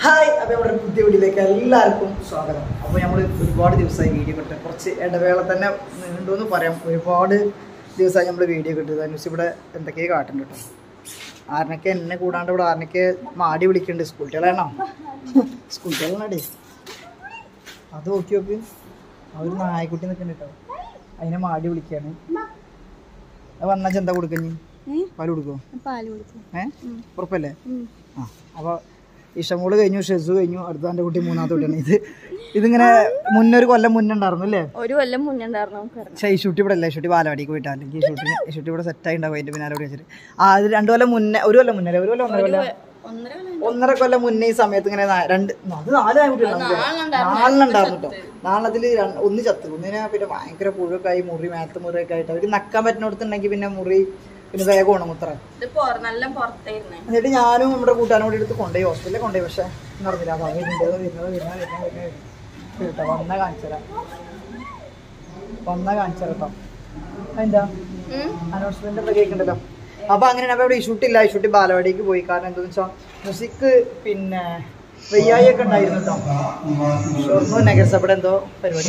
Hi അപ്പോൾ നമ്മുടെ ഒരു പുതിയ വീഡിയോയിലേക്ക് എല്ലാവർക്കും സ്വാഗതം അപ്പോൾ നമ്മൾ ഒരുപാട് ദിവസമായി വീഡിയോ കിട്ടുക കുറച്ച് ഇടവേള തന്നെ നീണ്ടുവെന്ന് പറയാം ഒരുപാട് ദിവസമായി നമ്മൾ വീഡിയോ കിട്ടുന്നത് അനുസരിച്ച് ഇവിടെ എന്തൊക്കെയോ കാട്ടുന്നുണ്ട് കേട്ടോ ആറിനൊക്കെ എന്നെ കൂടാണ്ട് ഇവിടെ ആറിനൊക്കെ മാടി വിളിക്കുന്നുണ്ട് സ്കൂൾ കുട്ടികളാണോ സ്കൂൾ കുട്ടികളാണേ അത് നോക്കി നോക്ക് അവർ നായക്കുട്ടി നിൽക്കുന്നുണ്ട് കേട്ടോ അതിനെ മാടി വിളിക്കുകയാണ് അത് വന്നാൽ ചെന്താ കൊടുക്കഞ്ഞി പാല് കൊടുക്കുമോ പാല് കൊടുക്കും ഏഹ് ഉറപ്പല്ലേ ആ അപ്പോൾ ഇഷ്ടമോള് കഴിഞ്ഞു ഷെസു കഴിഞ്ഞു അടുത്ത എൻ്റെ കുട്ടി മൂന്നാമത്തെ കുട്ടിയാണ് ഇത് ഇതിങ്ങനെ മുന്നേ ഒരു കൊല്ലം മുന്നേ ഉണ്ടായിരുന്നു അല്ലേ ഒരു കൊല്ലം മുന്നേ ഉണ്ടായിരുന്നു നമുക്കറിയാം പക്ഷേ ഈ ഷൂട്ടി ഇവിടെ അല്ലേ ഷൂട്ടി ബാലവാടിക്ക് പോയിട്ട് അല്ലെങ്കിൽ ഈ ഷൂട്ടിന് ഈ ഷൂട്ടി ഇവിടെ സെറ്റായി ഉണ്ടാവും അതിൻ്റെ പിന്നാലെ കൂടി വെച്ചിട്ട് ആ അത് രണ്ട് കൊല്ലം മുന്നേ ഒരു കൊല്ലം മുന്നേ അല്ലേ? ഒരു കൊല്ലം ഒന്നര കൊല്ലം ഒന്നര കൊല്ലം ഒന്നര കൊല്ലം മുന്നേ ഈ സമയത്ത് ഇങ്ങനെ നാ- രണ്ട് അത് നാല് നാലെണ്ണുണ്ടായിരുന്നു കേട്ടോ നാലെണ്ണത്തിൽ ഒന്ന് ചത്തു ഒന്നിനെ പിന്നെ ഭയങ്കര പുഴൊക്കെ ആയി മുറി മേത്ത് മുറിയൊക്കെ ആയിട്ട് അവർക്ക് നക്കാൻ പറ്റുന്നിടത്തുണ്ടെങ്കിൽ പിന്നെ മുറി പിന്നെ വേഗം ഉണമുത്ര ഇത് പൊറ- നല്ല പുറത്തായിരുന്നേ എന്നിട്ട് ഞാനും നമ്മുടെ കൂട്ടുകാരും കൂടി എടുത്ത് കൊണ്ടുപോയി ഹോസ്പിറ്റലിൽ കൊണ്ടുപോയി പക്ഷെ നടന്നില്ല അതാ വരുന്നത് വരുന്നത് വരുന്നത് വരുന്നത് വരുന്നത് കേട്ടോ വന്ന കാണിച്ചരാ വന്ന കാണിച്ചരാ കേട്ടോ എന്താ അനൗൺസ്മെന്റ് ഒക്കെ കേൾക്കണ്ടല്ലോ അപ്പൊ അങ്ങനെ അപ്പൊ ഇവിടെ ഇഷൂട്ടില്ല ഇഷൂട്ടി ബാലവാടിക്ക് പോയി കാരണം എന്താന്ന് വെച്ചാൽ മ്യൂസിക് പിന്നെ വയ്യായി ഒക്കെ ഉണ്ടായിരുന്നു കേട്ടോ ഷൊർണൂർ നഗരസഭയുടെ എന്തോ പരിപാടി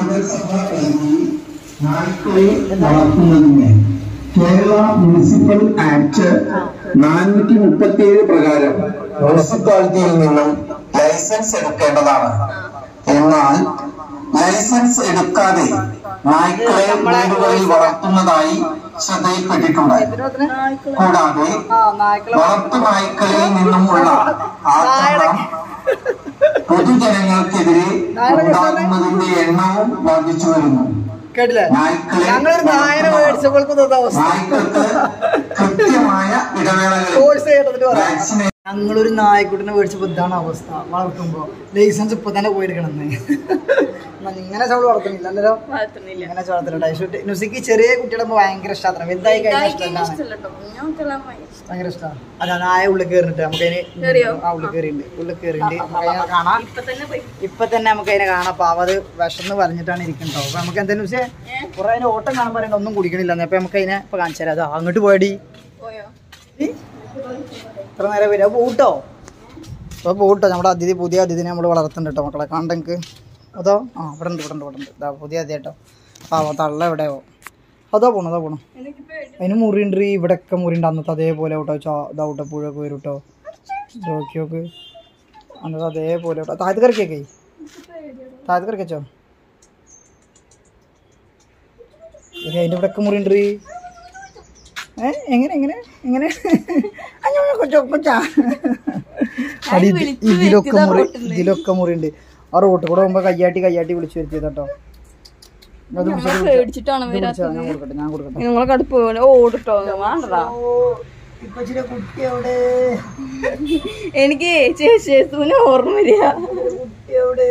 നായ്ക്കളെ വളർത്തുന്നതിന് കേരള മുനിസിപ്പൽ ആക്ട് നാനൂറ്റി മുപ്പത്തി ഏഴ് പ്രകാരം മുനിസിപ്പാലിറ്റിയിൽ നിന്നും ലൈസൻസ് എടുക്കേണ്ടതാണ് എന്നാൽ ലൈസൻസ് എടുക്കാതെ നായ്ക്കളെ വീടുകളിൽ വളർത്തുന്നതായി ശ്രദ്ധയിൽപ്പെട്ടിട്ടുണ്ട് കൂടാതെ ആ നായ്ക്കളെ വളർത്തു നായ്ക്കളിൽ നിന്നുമുള്ള ആക്രമണം പൊതുജനങ്ങൾക്കെതിരെ ഉണ്ടാകുന്നതിന്റെ എണ്ണവും വർദ്ധിച്ചു വരുന്നു കേട്ടില്ലേ നായ്ക്കളെ ഞങ്ങളൊരു നായനെ മേടിച്ചപ്പോഴേക്കും ഇതാ അവസ്ഥ നായ്ക്കൾക്ക് കൃത്യമായ ഇടവേളകളിൽ കോഴ്സ് കേട്ടതിട്ട് പറയാം വാക്സിനേഷൻ ഞങ്ങളൊരു നായക്കുട്ടിനെ മേടിച്ചപ്പോൾ ഇതാണ് അവസ്ഥ വളർത്തുമ്പോൾ ലൈസൻസ് ഇപ്പൊ തന്നെ പോയിരിക്കണമെന്ന് ഇങ്ങനെ ചവള് വളർത്തുന്നില്ല അല്ലല്ലോ വളർത്തുന്നില്ല ഇങ്ങനെ വളർത്തില്ല നുസിക്ക് ചെറിയ കുട്ടികളെ ഭയങ്കര ഇഷ്ടമാണ് വലുതായി കഴിഞ്ഞാൽ ഇഷ്ടമല്ല ഇഷ്ടമല്ലോ കുഞ്ഞുമക്കളെ ഭയങ്കര ഇഷ്ടം. ഭയങ്കര ഇഷ്ടമാണ് അല്ല നായ ഉള്ളിൽ കയറിട്ട് നമുക്ക് അതിന് ആ ഉള്ളിൽ കയറിണ്ട് ഉള്ളിൽ കയറിണ്ട് നമുക്ക് അതിനെ കാണാം ഇപ്പൊ തന്നെ പോയി ഇപ്പൊ തന്നെ നമുക്ക് അതിനെ കാണാം പാവ അത് വിഷന്ന് പറഞ്ഞിട്ടാണ് ഇരിക്കുന്നത് അപ്പൊ നമുക്ക് എന്തായാലും പക്ഷേ കുറെ അതിന്റെ ഓട്ടം കാണാൻ പറയുന്നത് ഒന്നും കുടിക്കണില്ല അപ്പൊ നമുക്ക് അതിനെ ഇപ്പൊ കാണിച്ചു തരാം അത് അങ്ങോട്ട് പോയടി പോയോ ഇത്ര നേരം വരിക പോട്ടോ അപ്പോൾ പോട്ടോ നമ്മുടെ അതിഥി പുതിയ അതിഥിനെ നമ്മൾ വളർത്തുന്നുണ്ട് കേട്ടോ മക്കളെ കണ്ടെങ്കിൽ അതോ ആ ഇവിടെ ഉണ്ട് ഇവിടെ ഉണ്ട് ഇവിടെ ഉണ്ട് ഇതാ പുതിയ അതിഥി കേട്ടോ പാവ തള്ള എവിടെയോ അതാ പോണു അതാ പോണു അതിന് മുറിയുണ്ട് ഈ ഇവിടെയൊക്കെ മുറിയുണ്ട് അന്നത്തെ അതേപോലെ കേട്ടോ ചോ ഇതാവട്ടെ പുഴയൊക്കെ വരും കേട്ടോ നോക്കി നോക്ക് അന്നത്തെ അതേപോലെ കേട്ടോ താഴത്ത് കറിക്കൊക്കെ താഴത്ത് കറിക്കച്ചോ അതിൻ്റെ ഇവിടെയൊക്കെ മുറിയുണ്ട് ഏ എങ്ങനെ എങ്ങനെ എങ്ങനെ അയ്യോ, കൊച്ചോ, കൊച്ചാ. അടി ഇത് ഇതിലൊക്കെ മുറി ഇതിലൊക്കെ മുറിയുണ്ട് ആ റോട്ടിൽ കൂടെ പോകുമ്പോ കയ്യാട്ടി കയ്യാട്ടി വിളിച്ചു വരുത്തിയത് കേട്ടോ അത് പിടിച്ചോ, പേടിച്ചിട്ടാണ് ഇത് പിടിച്ചോ, ഞാൻ കൊടുക്കട്ടെ ഞാൻ കൊടുക്കട്ടെ നിങ്ങളെ കടുപ്പ് ഓടിട്ടോ വേണ്ടടാ ഓ ഇപ്പൊ ചില കുട്ടി എവിടെ എനിക്ക് ചേച്ചൂന് ഓർമ്മ വരിക കുട്ടി എവിടെ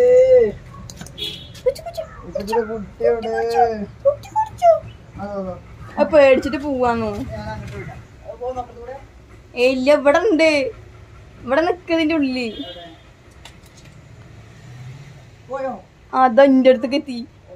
ഇപ്പൊ ചില കുട്ടി എവിടെ അതോ, അതോ. അപ്പൊ പേടിച്ചിട്ട് പോവാന്നു ഞാൻ അങ്ങോട്ട് വിടാം. അത് പോകുന്നോ അപ്പുറത്തൂടെ? ഏയ് ഇല്ല ഇവിടെ ഉണ്ട് ഇവിടെ നിക്കതിന്റെ ഉള്ളില് പോയോ അതാ എന്റെ അടുത്തേക്ക് എത്തി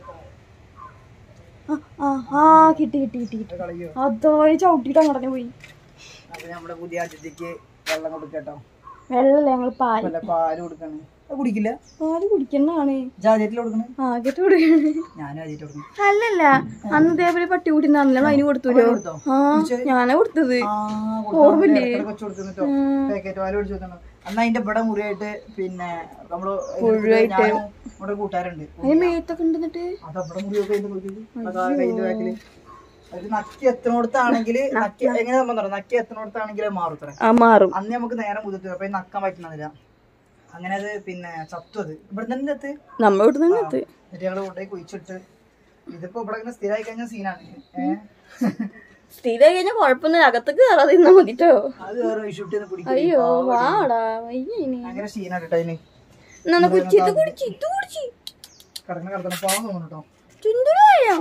ആ, ആ ആ കിട്ടി കിട്ടി കിട്ടി കിട്ടി ഇത് കളയോ അതോ ചവിട്ടിട്ട് അങ്ങോട്ടേ പോയി അപ്പൊ നമ്മുടെ പുതിയ അതിഥിക്ക് വെള്ളം കൊടുക്കട്ടോ വെള്ളല്ലേ ഞങ്ങള് പാല് വല്ല പാല് കൊടുക്കണേ അത് കുടിക്കില്ല പാല് കുടിക്കുന്നതാണ് ജാതിയറ്റിൽ കൊടുക്കണേ ആകെട്ട് കൊടുക്കണേ ഞാനും ആദ്യമായിട്ട് കൊടുക്കണം അല്ലല്ല അന്ന് ഇതേപോലെ പട്ടി കൂട്ടിണ്ടായിരുന്നല്ലോ അതിന് കൊടുത്തൂലോ കൊടുത്തോ? ആ ഞാനാ കൊടുത്തത് ആ, ഓർമ്മയില്ലേ? ഇടയ്ക്കിടയ്ക്ക് വെച്ച് കൊടുക്കുന്നുട്ടോ. പാക്കറ്റ് പാല് മേടിച്ച് കൊടുക്കണം. അന്ന് അതിന്റെ ഇവിടെ മുറിയായിട്ട് പിന്നെ നമ്മള് ഞാനും നമ്മുടെ കൂട്ടുകാരുണ്ട് അതിന് മേത്തൊക്കെ ഉണ്ട് എന്നിട്ട് അത് അവിടെ മുറിയൊക്കെ അതിന്റെ നോക്കിയത് അതാ കയ്യിന്റെ ബാക്കില് അത് നക്കി എത്തണോടത്താണെങ്കിൽ നക്കി എങ്ങനെ സംബന്ധം അറിയോ? നക്കി എത്തണോടത്താണെങ്കിൽ മാറുത്രേ ആ മാറും അന്ന് നമുക്ക് നേരെ മുതിർത്തി അപ്പൊ ഇത് നക്കാൻ പറ്റുന്നില്ല അങ്ങനെ അത് പിന്നെ ചത്തു അത് ഇവിടെ തന്നെ എത്ത് നമ്മ ഇവിടെ നിന്ന് എത്ത് എന്നിട്ട് ഞങ്ങള് കൊണ്ടുപോയി കുഴിച്ചിട്ട് ഇതിപ്പോ ഇവിടെ ഇങ്ങനെ സ്ഥിരമായി കഴിഞ്ഞ സീനാണ് ഏഹ് സ്ഥിരം കഴിഞ്ഞാൽ കുഴപ്പമൊന്നും അകത്തേക്ക് കയറാതെ ഇരുന്നാ മതിട്ടോ അത് വേറെ വിഷുട്ടി പിടിക്കും അയ്യോ വാടാ വയ്യ ഇനി ഭയങ്കര സീനാണ് കേട്ടോ അതിന് എന്നാ കുടിച്ച് ഇത് കുടിച്ച് ഇത് കുടിച്ച് കിടക്കണ കിടക്കണ പാവം തോന്നുന്നു കേട്ടോ ചുണ്ടുരായോ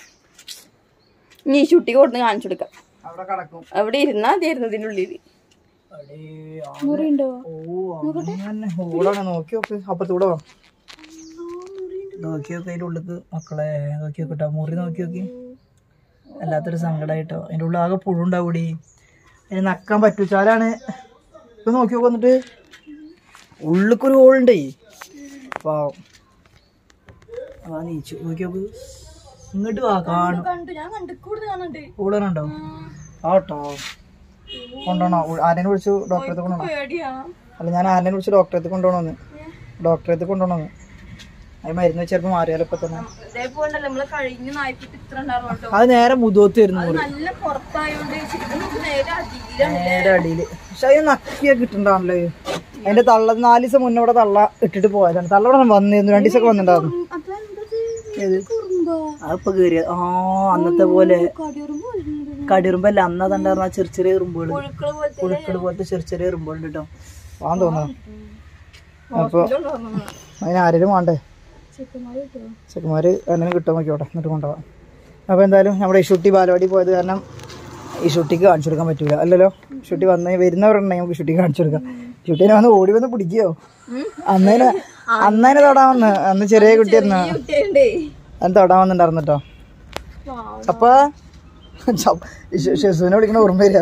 നീ ചുട്ടി കൊടുത്ത് കാണിച്ചു കൊടുക്കാം അവിടെ കിടക്കും അവിടെ ഇരുന്നാ മതിയായിരുന്നു ഇതിന്റെ ഉള്ളിൽ അടേ, ആ, മുറിയുണ്ടോ ഓ അങ്ങനെ ഓടാണ് നോക്കി നോക്ക് അപ്പത്തൂടെ വാ നോക്കി നോക്ക് അതിന്റെ ഉള്ളിക്ക് മക്കളെ നോക്കി നോക്കട്ടോ മുറി നോക്കി നോക്കി വല്ലാത്തൊരു സങ്കടമായിട്ടോ അതിൻ്റെ ഉള്ളിൽ ആകെ പുഴുണ്ടാവൂടി അതിന് നക്കാൻ പറ്റൂച്ചാലാണ് ഇപ്പൊ നോക്കി നോക്ക് വന്നിട്ട് ഉള്ളിക്കൊരു ഹോളുണ്ടേ പാവം അതാ നീച്ചു നോക്കി നോക്ക് ഇങ്ങോട്ട് വാ കാണും കണ്ടു ഞാൻ കണ്ടു കൂടുതൽ കാണുന്നുണ്ട് കൂടുതലുണ്ടോ ആട്ടോ കൊണ്ടുപോണോ ആരെയും വിളിച്ചു ഡോക്ടറെ അടുത്ത് കൊണ്ടുപോകണോ പേടിയാ അല്ല ഞാൻ ആരെയും വിളിച്ച് ഡോക്ടറെ അടുത്ത് കൊണ്ടുപോകണമെന്ന് ഡോക്ടറെ അടുത്ത് കൊണ്ടുപോകണമെന്ന് അത് മരുന്ന് ചിലപ്പോൾ മാറിയാലോ ഇപ്പൊ തന്നെ ഇതേപോലെ നമ്മള് കഴിഞ്ഞ നായ്ക്കിട്ട് ഇത്ര ഉണ്ടായിരുന്നു കേട്ടോ അത് നേരെ മുതുവത്ത് വരുന്നു അത് നല്ല പുറത്തായോണ്ട് ചിക്കൻ നമുക്ക് നേരെ അടിയിലാണ് നേരെ അടിയില് പക്ഷെ അതിന് നക്കിയാ കിട്ടണ്ടാണല്ലോ അതിന്റെ തള്ള നാല് ദിവസം മുന്നേ ഇവിടെ തള്ള ഇട്ടിട്ട് പോയതാണ് തള്ള ഇവിടെ വന്നിരുന്നു രണ്ടു ദിവസമൊക്കെ വന്നിട്ടുണ്ടായിരുന്നു ഏത് അതിപ്പോ കേറിയ ആ അന്നത്തെ പോലെ കടിറുമ്പല്ല അന്ന് അതുണ്ടായിരുന്ന ആ ചെറിയ ചെറിയ എറുമ്പുകള് പുഴുക്കള് പോലത്തെ പുഴുക്കള് പോലത്തെ ചെറിയ ചെറിയ എറുമ്പുകളുണ്ട് കേട്ടോ വാൻ തോന്നുന്നു അപ്പൊ അതിന് ആരെങ്കിലും വേണ്ടേ ചെക്കന്മാര് കിട്ടുമോ ചെക്കന്മാര് എന്നെ കിട്ടുമോ നോക്കിയോട്ടെ എന്നിട്ട് കൊണ്ടുപോകാം അപ്പോൾ എന്തായാലും നമ്മുടെ ഇഷുട്ടി ബാലവാടി പോയത് കാരണം ഇഷുട്ടിക്ക് കാണിച്ചു കൊടുക്കാൻ പറ്റൂല അല്ലല്ലോ ഇഷുട്ടി വന്ന് വരുന്നവരുണ്ടെങ്കിൽ നമുക്ക് ഇഷുട്ടി കാണിച്ചു കൊടുക്കാം ഇഷുട്ടിനെ വന്ന് ഓടി വന്ന് പിടിക്കുകയോ അന്നേനെ അന്നേനെ തൊടാൻ വന്ന് അന്ന് ചെറിയ കുട്ടിയായിരുന്നു കുട്ടിയുണ്ടേ അന്ന് തൊടാൻ വന്നിട്ടുണ്ടായിരുന്നു കേട്ടോ അപ്പൊ ഷെസുവിനെ വിളിക്കണ ഓർമ്മ വരിക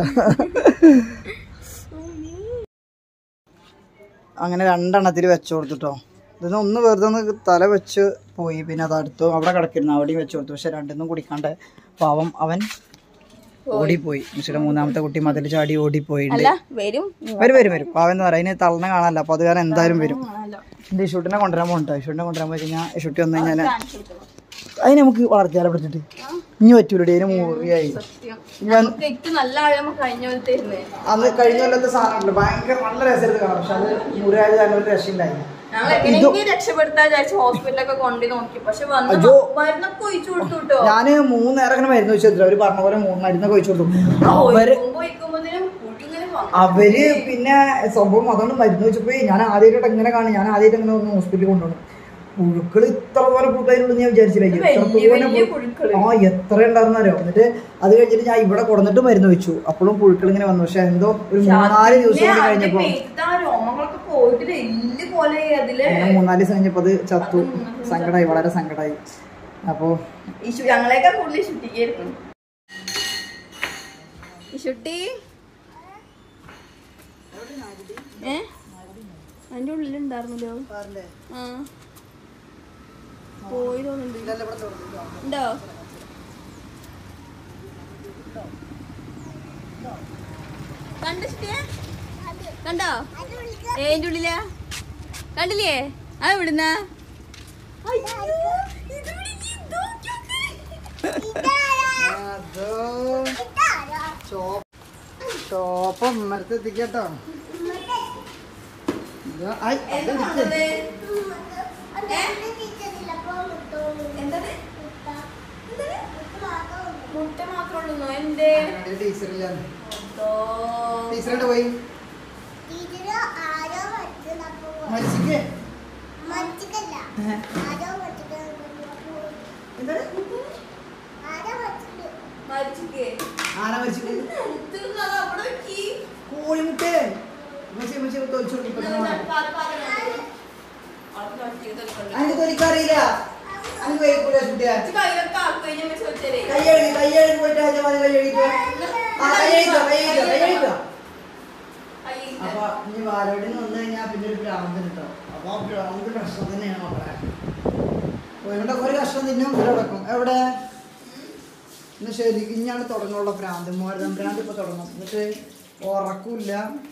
അങ്ങനെ രണ്ടെണ്ണത്തിൽ വെച്ചു കൊടുത്തിട്ടോ ഇതിന് ഒന്ന് വെറുതെ ഒന്ന് തല വെച്ച് പോയി പിന്നെ അത് അടുത്തു അവിടെ കിടക്കിരുന്നു അവിടെയും വെച്ചു കൊടുത്തു പക്ഷെ രണ്ടൊന്നും കുടിക്കാണ്ട് പാവം അവൻ ഓടിപ്പോയി മിസ്സിയുടെ മൂന്നാമത്തെ കുട്ടി മതിൽ ചാടി ഓടിപ്പോയിട്ടുണ്ട് അല്ല വരും വരും വരും വരും പാവം എന്ന് പറയാം അതിന് തള്ളനെ കാണാനല്ല അപ്പൊ അത് കാരണം എന്തായാലും വരും ആണല്ലോ എന്റെ ഇഷൂട്ടിനെ കൊണ്ടുവരാൻ പോകണ്ടോ ഇഷൂട്ടിനെ കൊണ്ടുവരാൻ പോയി കഴിഞ്ഞാൽ ഇഷൂട്ടി വന്നു കഴിഞ്ഞാൽ അതിന് നമുക്ക് വളർത്തിയാലെ പിടിച്ചിട്ട് ഇനി പറ്റൂലടി അതിന് മുറിയായി ഞാൻ നമുക്ക് ഏറ്റവും നല്ല ആളെ നമുക്ക് കഴിഞ്ഞ പോലെ തരുന്നേ അന്ന് കഴിഞ്ഞ കൊല്ലത്തെ സാധനമുണ്ട് ഭയങ്കര നല്ല രസമായിട്ട് കാണാം പക്ഷെ അത് മുറിയായത് കാരണം ഒരു രക്ഷയില്ലായി ഞങ്ങൾ എങ്ങനെയെങ്കിലും രക്ഷപ്പെടുത്താൻ വിചാരിച്ചു ഹോസ്പിറ്റലൊക്കെ കൊണ്ടു നോക്കി പക്ഷെ വന്ന് അയ്യോ. മരുന്നൊക്കെ ഒഴിച്ചു കൊടുത്തു കേട്ടോ ഞാന് മൂന്നേരം അങ്ങനെ മരുന്ന് വെച്ചു കൊടുത്തു അവര് പറഞ്ഞ പോലെ മൂന്ന് മരുന്നൊക്കെ വെച്ചു കൊടുത്തു അവര് ഒഴിക്കുമ്പോഴത്തേനും പുഴുക്കിങ്ങനെ വന്നു അവര് പിന്നെ സംഭവം അതുകൊണ്ട് മരുന്ന് വെച്ചപ്പോ ഞാൻ ആദ്യമായിട്ട് എങ്ങനെ കാണും ഞാൻ ആദ്യമായിട്ട് അങ്ങനെ ഒന്ന് ഹോസ്പിറ്റലിൽ കൊണ്ടുപോകണം പുഴുക്കള് ഇത്ര പോലെ പുഴുക്കായിരുന്നു ഞാൻ വിചാരിച്ചില്ല എത്ര വലിയ പോലെ വലിയ പുഴു- പുഴുക്കള് ആ എത്ര ഉണ്ടായിരുന്നോ എന്നിട്ട് അത് കഴിഞ്ഞിട്ട് ഞാൻ ഇവിടെ കൊടുന്നിട്ട് മരുന്ന് വെച്ചു അപ്പോഴും പുഴുക്കൾ ഇങ്ങനെ വന്നു പക്ഷെ എന്തോ ഒരു മൂന്നാല് ദിവസം കൂടി കഴിഞ്ഞപ്പോ പെയ്താ രോമങ്ങളൊക്കെ പോയിട്ട് എല്ല് പോലെ അതില് പിന്നെ മൂന്നാല് ദിവസം കഴിഞ്ഞപ്പോ അത് ചത്തു സങ്കടമായി വളരെ സങ്കടമായി അപ്പോ ഈ ശു- ഞങ്ങളെക്കാൾ കൂടുതൽ ശുദ്ധിക്കായിരുന്നു ഈ ശുട്ടി ഏ അതിന്റെ ഉള്ളിലുണ്ടായിരുന്നല്ലോ ആ പോയി തോന്നുന്നുണ്ട് ഉണ്ടോ കണ്ടോ ശുട്ടിയെ കണ്ടോ ഏതിന്റെ ഉള്ളിലാ കണ്ടില്ലേ ആ ഇവിടുന്ന ചോപ്പം മരത്ത് എത്തിക്കട്ടോ ഇതാ, ആയ്, അത് എടുക്ക്. മുട്ട മാത്രമേ ഉള്ളൂ എന്റെ അതിന്റെ ടീച്ചറില്ലാന്ന്. ടീച്ചറുടെ പോയി മരിച്ചിക്ക് എന്താണ്? മരിച്ചിക്കേ ആരാ മരിച്ചിക്ക് കോഴിമുട്ടേ ഉമ്മച്ചി, ഉമ്മച്ചി ഒന്ന് തൊലിച്ച് കൊടുക്ക്, ഇപ്പൊ തന്നെ വേണം. അതിന്റെ തൊലിക്കറിയില്ല അതിന് കഴിക്കൂല കുട്ടിയെ കയ്യഴുകി കയ്യഴുകി പോയിട്ട് അതിന്റെ മതി കയ്യഴുകിട്ട് ആ കയ്യഴിക്കോ കയ്യഴിക്കോ കയ്യഴിക്കോ അപ്പൊ ഇനി വാലോടിന് വന്നു കഴിഞ്ഞാൽ പിന്നെ ഒരു ഭ്രാന്ത് കിട്ടും അപ്പൊ ആ ഭ്രാന്ത് കഷ്ടം തന്നെയാണ് മക്കളെ ഇവിടെ ഒരു കഷ്ടം തിന്നും ഇവിടെ കിടക്കും എവിടെ ഇന്ന് ശരി ഇനിയാണ് തുടങ്ങുള്ള ഭ്രാന്ത് മൂവായിരം ഭ്രാന്ത് ഇപ്പൊ തുടങ്ങും എന്നിട്ട് ഉറക്കൂല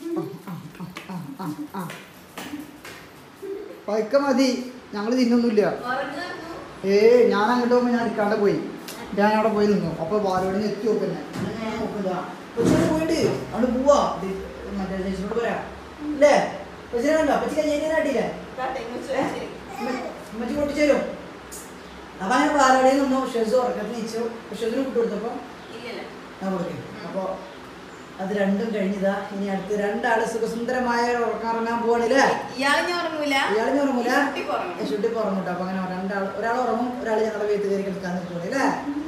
പൈക്ക മതി ഞങ്ങൾ തിന്നൊന്നുമില്ല ഏ ഞാൻ അങ്ങോട്ട് പോകുമ്പോൾ ഞാൻ എടുക്കാണ്ട് പോയി ഞാൻ അവിടെ പോയി നിന്നു അപ്പൊ ബാലോടിന് എത്തി നോക്കുന്നേ ഞാൻ നോക്കില്ല കൊച്ചിനെ പോയിട്ട് അവിടെ പോവാ ഇത് മറ്റേ ചേച്ചിനോട് പറയാ അല്ലേ കൊച്ചിനെ കണ്ടോ കൊച്ചി കയ്യേരി അടിയില്ലേ ഉമ്മച്ചി പൊട്ടിച്ചേരും അപ്പൊ അങ്ങനെ ബാലോടിയിൽ നിന്നു ഷെസ് ഉറക്കത്തിന് ഇച്ചു ഷെസിന് വിട്ടു കൊടുത്തപ്പോ ഞാൻ കൊടുക്കും അപ്പോൾ അത് രണ്ടും കഴിഞ്ഞതാ ഇനി അടുത്ത് രണ്ടാള് സുഖസുന്ദരമായ ഒരു ഉറക്കം ഇറങ്ങാൻ പോവാണില്ലേ ഇയാളെ ഞാൻ ഉറങ്ങൂല ഇയാൾ ഞാൻ ഉറങ്ങൂല കുട്ടി ഉറങ്ങും. ഷുട്ടി ഉറങ്ങും കേട്ടോ അപ്പൊ അങ്ങനെ രണ്ടാൾ ഒരാൾ ഉറങ്ങും ഒരാൾ ഞങ്ങളുടെ വീട്ടിൽ കയറി കിടക്കാൻ നിൽക്കുള്ളൂ അല്ലേ